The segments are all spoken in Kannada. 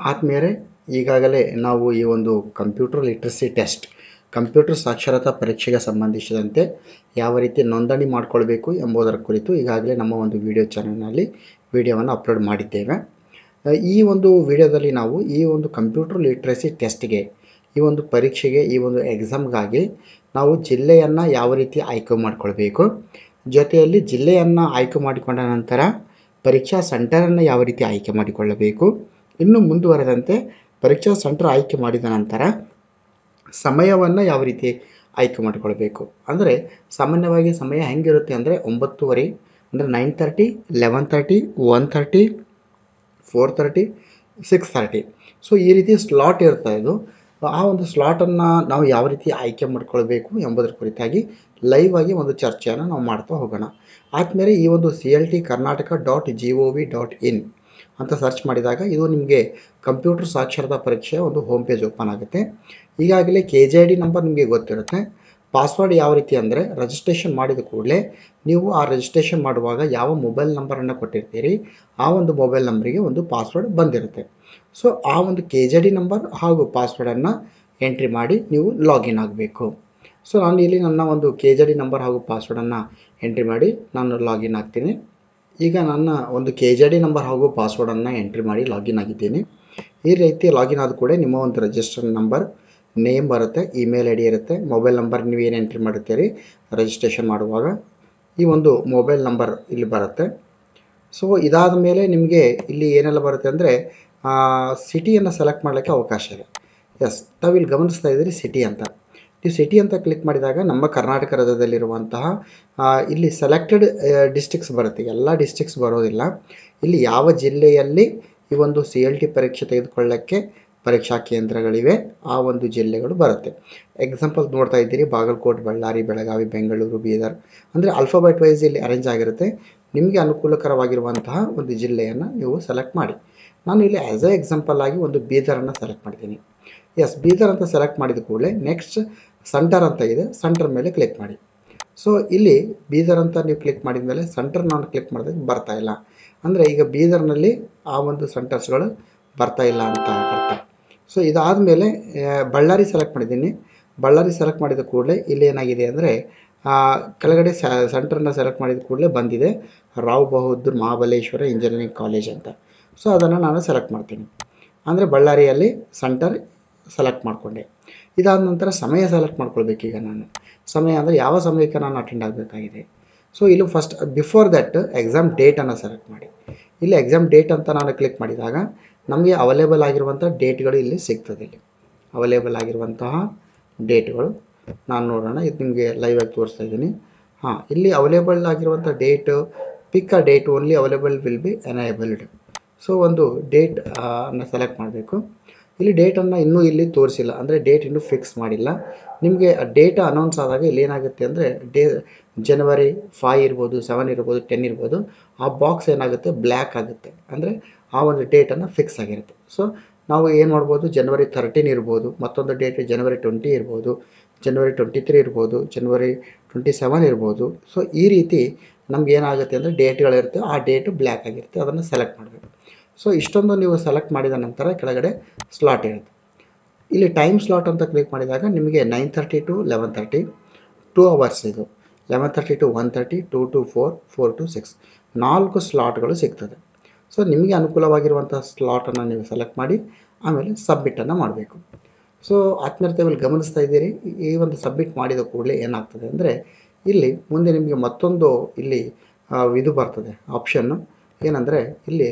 ಆದಮೇಲೆ ಈಗಾಗಲೇ ನಾವು ಈ ಒಂದು ಕಂಪ್ಯೂಟರ್ ಲಿಟ್ರಸಿ ಟೆಸ್ಟ್ ಕಂಪ್ಯೂಟರ್ ಸಾಕ್ಷರತಾ ಪರೀಕ್ಷೆಗೆ ಸಂಬಂಧಿಸಿದಂತೆ ಯಾವ ರೀತಿ ನೋಂದಣಿ ಮಾಡಿಕೊಳ್ಬೇಕು ಎಂಬುದರ ಕುರಿತು ಈಗಾಗಲೇ ನಮ್ಮ ಒಂದು ವಿಡಿಯೋ ಚಾನಲ್ನಲ್ಲಿ ವಿಡಿಯೋವನ್ನು ಅಪ್ಲೋಡ್ ಮಾಡಿದ್ದೇವೆ ಆ, ಈ ಒಂದು ವಿಡಿಯೋದಲ್ಲಿ ನಾವು ಈ ಒಂದು ಕಂಪ್ಯೂಟರ್ ಲಿಟ್ರಸಿ ಟೆಸ್ಟ್ಗೆ ಈ ಒಂದು ಪರೀಕ್ಷೆಗೆ ಈ ಒಂದು ಎಕ್ಸಾಮ್ಗಾಗಿ ನಾವು ಜಿಲ್ಲೆಯನ್ನು ಯಾವ ರೀತಿ ಆಯ್ಕೆ ಮಾಡಿಕೊಳ್ಬೇಕು ಜೊತೆಯಲ್ಲಿ ಜಿಲ್ಲೆಯನ್ನು ಆಯ್ಕೆ ಮಾಡಿಕೊಂಡ ನಂತರ ಪರೀಕ್ಷಾ ಸೆಂಟರನ್ನು ಯಾವ ರೀತಿ ಆಯ್ಕೆ ಮಾಡಿಕೊಳ್ಳಬೇಕು ಇನ್ನು ಮುಂದುವರೆದಂತೆ ಪರೀಕ್ಷಾ ಸೆಂಟರ್ ಆಯ್ಕೆ ಮಾಡಿದ ನಂತರ ಸಮಯವನ್ನು ಯಾವ ರೀತಿ ಆಯ್ಕೆ ಮಾಡಿಕೊಳ್ಬೇಕು ಅಂದರೆ ಸಾಮಾನ್ಯವಾಗಿ ಸಮಯ ಹೆಂಗಿರುತ್ತೆ ಅಂದರೆ ಒಂಬತ್ತುವರೆ ಅಂದರೆ nine thirty eleven thirty one thirty four thirty six thirty so ಈ ರೀತಿ ಸ್ಲಾಟ್ ಇರ್ತಾ ಇದು ಆ ಒಂದು ಸ್ಲಾಟನ್ನು ನಾವು ಯಾವ ರೀತಿ ಆಯ್ಕೆ ಮಾಡ್ಕೊಳ್ಬೇಕು ಎಂಬುದರ ಕುರಿತಾಗಿ ಲೈವ್ ಆಗಿ ಒಂದು ಚರ್ಚೆಯನ್ನು ನಾವು ಮಾಡ್ತಾ ಹೋಗೋಣ ಆದಮೇಲೆ ಈ ಒಂದು C L T Karnataka dot G O V dot in ಅಂತ ಸರ್ಚ್ ಮಾಡಿದಾಗ ಇದು ನಿಮಗೆ ಕಂಪ್ಯೂಟರ್ ಸಾಕ್ಷರತಾ ಪರೀಕ್ಷೆಯ ಒಂದು ಹೋಮ್ ಪೇಜ್ ಓಪನ್ ಆಗುತ್ತೆ ಈಗಾಗಲೇ K J I D number ನಿಮಗೆ ಗೊತ್ತಿರುತ್ತೆ ಪಾಸ್ವರ್ಡ್ ಯಾವ ರೀತಿ ಅಂದರೆ ರಿಜಿಸ್ಟ್ರೇಷನ್ ಮಾಡಿದ ಕೂಡಲೇ ನೀವು ಆ ರಿಜಿಸ್ಟ್ರೇಷನ್ ಮಾಡುವಾಗ ಯಾವ ಮೊಬೈಲ್ ನಂಬರನ್ನು ಕೊಟ್ಟಿರ್ತೀರಿ ಆ ಒಂದು ಮೊಬೈಲ್ ನಂಬರಿಗೆ ಒಂದು ಪಾಸ್ವರ್ಡ್ ಬಂದಿರುತ್ತೆ ಸೊ ಆ ಒಂದು ಕೆ ಜೆ ಡಿ ನಂಬರ್ ಹಾಗೂ ಪಾಸ್ವರ್ಡನ್ನು ಎಂಟ್ರಿ ಮಾಡಿ ನೀವು ಲಾಗಿನ್ ಆಗಬೇಕು ಸೊ ನಾನು ಇಲ್ಲಿ ನನ್ನ ಒಂದು ಕೆ ಜೆ ಡಿ ನಂಬರ್ ಹಾಗೂ ಪಾಸ್ವರ್ಡನ್ನು ಎಂಟ್ರಿ ಮಾಡಿ ನಾನು ಲಾಗಿನ್ ಆಗ್ತೀನಿ ಈಗ ನನ್ನ ಒಂದು ಕೆ ಜೆ ಡಿ ನಂಬರ್ ಹಾಗೂ ಪಾಸ್ವರ್ಡನ್ನು ಎಂಟ್ರಿ ಮಾಡಿ ಲಾಗಿನ್ ಆಗಿದ್ದೀನಿ ಈ ರೀತಿ ಲಾಗಿನ್ ಆದ ಕೂಡ ನಿಮ್ಮ ಒಂದು ರಿಜಿಸ್ಟರ್ ನಂಬರ್ ನೇಮ್ ಬರುತ್ತೆ ಇಮೇಲ್ ಐ ಡಿ ಇರುತ್ತೆ ಮೊಬೈಲ್ ನಂಬರ್ ನೀವು ಏನು ಎಂಟ್ರಿ ಮಾಡುತ್ತೀರಿ ರಿಜಿಸ್ಟ್ರೇಷನ್ ಮಾಡುವಾಗ ಈ ಒಂದು ಮೊಬೈಲ್ ನಂಬರ್ ಇಲ್ಲಿ ಬರುತ್ತೆ ಸೊ ಇದಾದ ಮೇಲೆ ನಿಮಗೆ ಇಲ್ಲಿ ಏನೆಲ್ಲ ಬರುತ್ತೆ ಅಂದರೆ ಸಿಟಿಯನ್ನು ಸೆಲೆಕ್ಟ್ ಮಾಡಲಿಕ್ಕೆ ಅವಕಾಶ ಇದೆ ಎಸ್ ತಾವಿಲ್ಲಿ ಗಮನಿಸ್ತಾ ಇದ್ದೀರಿ ಸಿಟಿ ಅಂತ ನೀವು ಸಿಟಿ ಅಂತ ಕ್ಲಿಕ್ ಮಾಡಿದಾಗ ನಮ್ಮ ಕರ್ನಾಟಕ ರಾಜ್ಯದಲ್ಲಿರುವಂತಹ ಆ, ಇಲ್ಲಿ ಸೆಲೆಕ್ಟೆಡ್ ಡಿಸ್ಟ್ರಿಕ್ಸ್ ಬರುತ್ತೆ ಎಲ್ಲ ಡಿಸ್ಟ್ರಿಕ್ಸ್ ಬರೋದಿಲ್ಲ ಇಲ್ಲಿ ಯಾವ ಜಿಲ್ಲೆಯಲ್ಲಿ ಈ ಒಂದು ಸಿ ಎಲ್ ಟಿ ಪರೀಕ್ಷೆ ತೆಗೆದುಕೊಳ್ಳೋಕ್ಕೆ ಪರೀಕ್ಷಾ ಕೇಂದ್ರಗಳಿವೆ ಆ ಒಂದು ಜಿಲ್ಲೆಗಳು ಬರುತ್ತೆ ಎಕ್ಸಾಂಪಲ್ ನೋಡ್ತಾ ಇದ್ದೀರಿ ಬಾಗಲಕೋಟೆ ಬಳ್ಳಾರಿ ಬೆಳಗಾವಿ ಬೆಂಗಳೂರು ಬೀದರ್ ಅಂದರೆ ಅಲ್ಫಾಬೆಟ್ ವೈಸ್ ಇಲ್ಲಿ ಅರೇಂಜ್ ಆಗಿರುತ್ತೆ ನಿಮಗೆ ಅನುಕೂಲಕರವಾಗಿರುವಂತಹ ಒಂದು ಜಿಲ್ಲೆಯನ್ನು ನೀವು ಸೆಲೆಕ್ಟ್ ಮಾಡಿ ನಾನು ಇಲ್ಲಿ ಆ್ಯಸ್ ಎ ಎಕ್ಸಾಂಪಲ್ ಆಗಿ ಒಂದು ಬೀದರನ್ನು ಸೆಲೆಕ್ಟ್ ಮಾಡಿದ್ದೀನಿ ಎಸ್ ಬೀದರ್ ಅಂತ ಸೆಲೆಕ್ಟ್ ಮಾಡಿದ ಕೂಡಲೇ ನೆಕ್ಸ್ಟ್ ಸೆಂಟರ್ ಅಂತ ಇದೆ ಸೆಂಟರ್ ಮೇಲೆ ಕ್ಲಿಕ್ ಮಾಡಿ ಸೊ ಇಲ್ಲಿ ಬೀದರ್ ಅಂತ ನೀವು ಕ್ಲಿಕ್ ಮಾಡಿದ ಮೇಲೆ ಸೆಂಟರ್ ನಾನು ಕ್ಲಿಕ್ ಮಾಡಿದಾಗ ಬರ್ತಾ ಇಲ್ಲ ಅಂದರೆ ಈಗ ಬೀದರ್ನಲ್ಲಿ ಆ ಒಂದು ಸೆಂಟರ್ಸ್ಗಳು ಬರ್ತಾ ಇಲ್ಲ ಅಂತ ಅರ್ಥ ಸೊ ಇದಾದ ಮೇಲೆ ಬಳ್ಳಾರಿ ಸೆಲೆಕ್ಟ್ ಮಾಡಿದ್ದೀನಿ ಬಳ್ಳಾರಿ ಸೆಲೆಕ್ಟ್ ಮಾಡಿದ ಕೂಡಲೇ ಇಲ್ಲಿ ಏನಾಗಿದೆ ಅಂದರೆ ಕೆಳಗಡೆ ಸೆಂಟರ್ನ ಸೆಲೆಕ್ಟ್ ಮಾಡಿದ ಕೂಡಲೇ ಬಂದಿದೆ ರಾವ್ ಬಹದ್ದೂರ್ ಮಹಾಬಲೇಶ್ವರ ಇಂಜಿನಿಯರಿಂಗ್ ಕಾಲೇಜ್ ಅಂತ ಸೊ ಅದನ್ನು ನಾನು ಸೆಲೆಕ್ಟ್ ಮಾಡ್ತೀನಿ ಅಂದರೆ ಬಳ್ಳಾರಿಯಲ್ಲಿ ಸೆಂಟರ್ ಸೆಲೆಕ್ಟ್ ಮಾಡಿಕೊಂಡೆ ಇದಾದ ನಂತರ ಸಮಯ ಸೆಲೆಕ್ಟ್ ಮಾಡ್ಕೊಳ್ಬೇಕೀಗ ನಾನು ಸಮಯ ಅಂದರೆ ಯಾವ ಸಮಯಕ್ಕೆ ನಾನು ಅಟೆಂಡ್ ಆಗಬೇಕಾಗಿದೆ ಸೊ ಇಲ್ಲಿ ಫಸ್ಟ್ ಬಿಫೋರ್ ದಟ್ ಎಕ್ಸಾಮ್ ಡೇಟನ್ನು ಸೆಲೆಕ್ಟ್ ಮಾಡಿ ಇಲ್ಲಿ ಎಕ್ಸಾಮ್ ಡೇಟ್ ಅಂತ ನಾನು ಕ್ಲಿಕ್ ಮಾಡಿದಾಗ ನಮಗೆ ಅವೈಲೇಬಲ್ ಆಗಿರುವಂಥ ಡೇಟ್ಗಳು ಇಲ್ಲಿ ಸಿಗ್ತದೆ ಇಲ್ಲಿ ಅವೈಲೇಬಲ್ ಆಗಿರುವಂತಹ ಡೇಟ್ಗಳು ನಾನು ನೋಡೋಣ ಇದು ನಿಮಗೆ ಲೈವ್ ಆಗಿ ತೋರಿಸ್ತಾ ಇದ್ದೀನಿ ಹಾಂ ಇಲ್ಲಿ ಅವೈಲೇಬಲ್ ಆಗಿರುವಂಥ date pick a date only available will be enabled so ಒಂದು ಡೇಟ್ ಅನ್ನು ಸೆಲೆಕ್ಟ್ ಮಾಡಬೇಕು ಇಲ್ಲಿ ಡೇಟನ್ನು ಇನ್ನೂ ಇಲ್ಲಿ ತೋರಿಸಿಲ್ಲ ಅಂದರೆ ಡೇಟ್ ಇನ್ನೂ ಫಿಕ್ಸ್ ಮಾಡಿಲ್ಲ ನಿಮಗೆ ಡೇಟ್ ಅನೌನ್ಸ್ ಆದಾಗ ಇಲ್ಲಿ ಏನಾಗುತ್ತೆ ಅಂದರೆ ಡೇ ಜನವರಿ ಫೈ ಇರ್ಬೋದು ಸೆವೆನ್ ಇರ್ಬೋದು ಟೆನ್ ಇರ್ಬೋದು ಆ ಬಾಕ್ಸ್ ಏನಾಗುತ್ತೆ ಬ್ಲ್ಯಾಕ್ ಆಗುತ್ತೆ ಅಂದರೆ ಆ ಒಂದು ಡೇಟನ್ನು ಫಿಕ್ಸ್ ಆಗಿರುತ್ತೆ ಸೊ ನಾವು ಏನು ಮಾಡ್ಬೋದು ಜನವರಿ ತರ್ಟೀನ್ ಇರ್ಬೋದು ಮತ್ತೊಂದು ಡೇಟ್ ಜನವರಿ ಟ್ವೆಂಟಿ ಇರ್ಬೋದು ಜನವರಿ ಟ್ವೆಂಟಿ ತ್ರೀ ಇರ್ಬೋದು ಜನವರಿ ಟ್ವೆಂಟಿ ಸೆವೆನ್ ಇರ್ಬೋದು ಸೊ ಈ ರೀತಿ ನಮ್ಗೆ ಏನಾಗುತ್ತೆ ಅಂದರೆ ಡೇಟ್ಗಳಿರುತ್ತೆ ಆ ಡೇಟು ಬ್ಲ್ಯಾಕ್ ಆಗಿರುತ್ತೆ ಅದನ್ನು ಸೆಲೆಕ್ಟ್ ಮಾಡಬೇಕು ಸೊ ಇಷ್ಟೊಂದು ನೀವು ಸೆಲೆಕ್ಟ್ ಮಾಡಿದ ನಂತರ ಕೆಳಗಡೆ ಸ್ಲಾಟ್ ಇರುತ್ತೆ ಇಲ್ಲಿ ಟೈಮ್ ಸ್ಲಾಟ್ ಅಂತ ಕ್ಲಿಕ್ ಮಾಡಿದಾಗ ನಿಮಗೆ nine thirty to eleven thirty two hours ಇದು eleven thirty to one thirty two to four four to six ನಾಲ್ಕು ಸ್ಲಾಟ್ಗಳು ಸಿಗ್ತದೆ ಸೊ ನಿಮಗೆ ಅನುಕೂಲವಾಗಿರುವಂಥ ಸ್ಲಾಟನ್ನು ನೀವು ಸೆಲೆಕ್ಟ್ ಮಾಡಿ ಆಮೇಲೆ ಸಬ್ಮಿಟನ್ನು ಮಾಡಬೇಕು ಸೊ ಆತ್ಮೀಯತೆ ಇಲ್ಲಿ ಗಮನಿಸ್ತಾ ಇದ್ದೀರಿ ಈ ಒಂದು ಸಬ್ಮಿಟ್ ಮಾಡಿದ ಕೂಡಲೇ ಏನಾಗ್ತದೆ ಅಂದರೆ ಇಲ್ಲಿ ಮುಂದೆ ನಿಮಗೆ ಮತ್ತೊಂದು ಇಲ್ಲಿ ಆ, ಇದು ಬರ್ತದೆ ಆಪ್ಷನ್ನು ಏನಂದರೆ ಇಲ್ಲಿ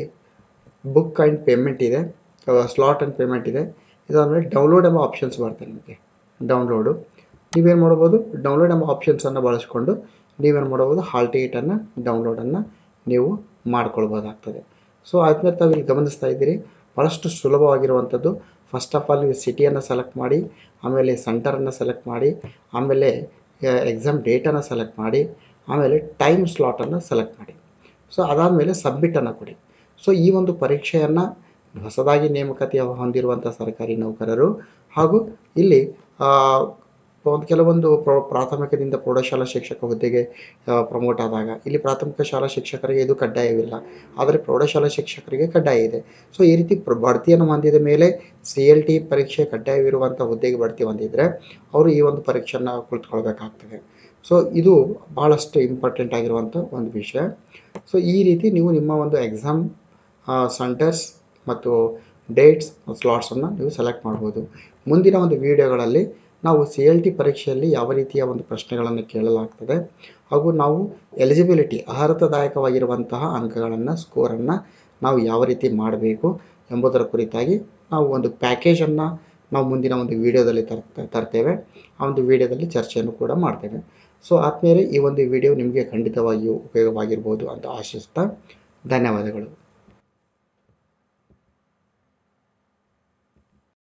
ಬುಕ್ ಆ್ಯಂಡ್ ಪೇಮೆಂಟ್ ಇದೆ ಸ್ಲಾಟ್ ಆ್ಯಂಡ್ ಪೇಮೆಂಟ್ ಇದೆ ಇದಾದಮೇಲೆ ಡೌನ್ಲೋಡ್ ಎಂಬ ಆಪ್ಷನ್ಸ್ ಬರ್ತದೆ ನಿಮಗೆ ಡೌನ್ಲೋಡು ನೀವೇನು ಮಾಡ್ಬೋದು ಡೌನ್ಲೋಡ್ ಎಂಬ ಆಪ್ಷನ್ಸನ್ನು ಬಳಸ್ಕೊಂಡು ನೀವೇನು ಮಾಡ್ಬೋದು ಹಾಲ್ ಟಿಕೆಟನ್ನು ಡೌನ್ಲೋಡನ್ನು ನೀವು ಮಾಡ್ಕೊಳ್ಬೋದಾಗ್ತದೆ ಸೊ ಆದ್ಮೇಲೆ ತಾವು ಇಲ್ಲಿ ಗಮನಿಸ್ತಾ ಇದ್ದೀರಿ ಭಾಳಷ್ಟು ಸುಲಭವಾಗಿರುವಂಥದ್ದು ಫಸ್ಟ್ ಆಫ್ ಆಲ್ ನೀವು ಸಿಟಿಯನ್ನು ಸೆಲೆಕ್ಟ್ ಮಾಡಿ ಆಮೇಲೆ ಸೆಂಟರನ್ನು ಸೆಲೆಕ್ಟ್ ಮಾಡಿ ಆಮೇಲೆ ಎಕ್ಸಾಮ್ ಡೇಟನ್ನು ಸೆಲೆಕ್ಟ್ ಮಾಡಿ ಆಮೇಲೆ ಟೈಮ್ ಸ್ಲಾಟನ್ನು ಸೆಲೆಕ್ಟ್ ಮಾಡಿ ಸೊ ಅದಾದಮೇಲೆ ಸಬ್ಮಿಟನ್ನು ಕೊಡಿ ಸೊ ಈ ಒಂದು ಪರೀಕ್ಷೆಯನ್ನು ಹೊಸದಾಗಿ ನೇಮಕಾತಿ ಹೊಂದಿರುವಂಥ ಸರ್ಕಾರಿ ನೌಕರರು ಹಾಗೂ ಇಲ್ಲಿ ಆ, ಒಂದು ಕೆಲವೊಂದು ಪ್ರೊ ಪ್ರಾಥಮಿಕದಿಂದ ಪ್ರೌಢಶಾಲಾ ಶಿಕ್ಷಕ ಹುದ್ದೆಗೆ ಪ್ರಮೋಟ್ ಆದಾಗ ಇಲ್ಲಿ ಪ್ರಾಥಮಿಕ ಶಾಲಾ ಶಿಕ್ಷಕರಿಗೆ ಇದು ಕಡ್ಡಾಯವಿಲ್ಲ ಆದರೆ ಪ್ರೌಢಶಾಲಾ ಶಿಕ್ಷಕರಿಗೆ ಕಡ್ಡಾಯ ಇದೆ ಸೊ ಈ ರೀತಿ ಪ್ರ ಬಡ್ತಿಯನ್ನು ಹೊಂದಿದ ಮೇಲೆ ಸಿ ಎಲ್ ಟಿ ಪರೀಕ್ಷೆ ಕಡ್ಡಾಯವಿರುವಂಥ ಹುದ್ದೆಗೆ ಬಡ್ತಿ ಹೊಂದಿದರೆ ಅವರು ಈ ಒಂದು ಪರೀಕ್ಷೆಯನ್ನು ಕುಳಿತುಕೊಳ್ಬೇಕಾಗ್ತದೆ ಸೊ ಇದು ಭಾಳಷ್ಟು ಇಂಪಾರ್ಟೆಂಟ್ ಆಗಿರುವಂಥ ಒಂದು ವಿಷಯ ಸೊ ಈ ರೀತಿ ನೀವು ನಿಮ್ಮ ಒಂದು ಎಕ್ಸಾಮ್ ಸೆಂಟರ್ಸ್ ಮತ್ತು ಡೇಟ್ಸ್ ಸ್ಲಾಟ್ಸನ್ನು ನೀವು ಸೆಲೆಕ್ಟ್ ಮಾಡ್ಬೋದು ಮುಂದಿನ ಒಂದು ವಿಡಿಯೋಗಳಲ್ಲಿ ನಾವು ಸಿ ಎಲ್ ಟಿ ಪರೀಕ್ಷೆಯಲ್ಲಿ ಯಾವ ರೀತಿಯ ಒಂದು ಪ್ರಶ್ನೆಗಳನ್ನು ಕೇಳಲಾಗ್ತದೆ ಹಾಗೂ ನಾವು ಎಲಿಜಿಬಿಲಿಟಿ ಅರ್ಹತಾದಾಯಕವಾಗಿರುವಂತಹ ಅಂಕಗಳನ್ನು ಸ್ಕೋರನ್ನು ನಾವು ಯಾವ ರೀತಿ ಮಾಡಬೇಕು ಎಂಬುದರ ಕುರಿತಾಗಿ ನಾವು ಒಂದು ಪ್ಯಾಕೇಜನ್ನು ನಾವು ಮುಂದಿನ ಒಂದು ವಿಡಿಯೋದಲ್ಲಿ ತರ್ತ ತರ್ತೇವೆ ಆ ಒಂದು ವಿಡಿಯೋದಲ್ಲಿ ಚರ್ಚೆಯನ್ನು ಕೂಡ ಮಾಡ್ತೇವೆ ಸೊ ಆದಮೇಲೆ ಈ ಒಂದು ವಿಡಿಯೋ ನಿಮಗೆ ಖಂಡಿತವಾಗಿಯೂ ಉಪಯೋಗವಾಗಿರ್ಬೋದು ಅಂತ ಆಶಿಸ್ತಾ ಧನ್ಯವಾದಗಳು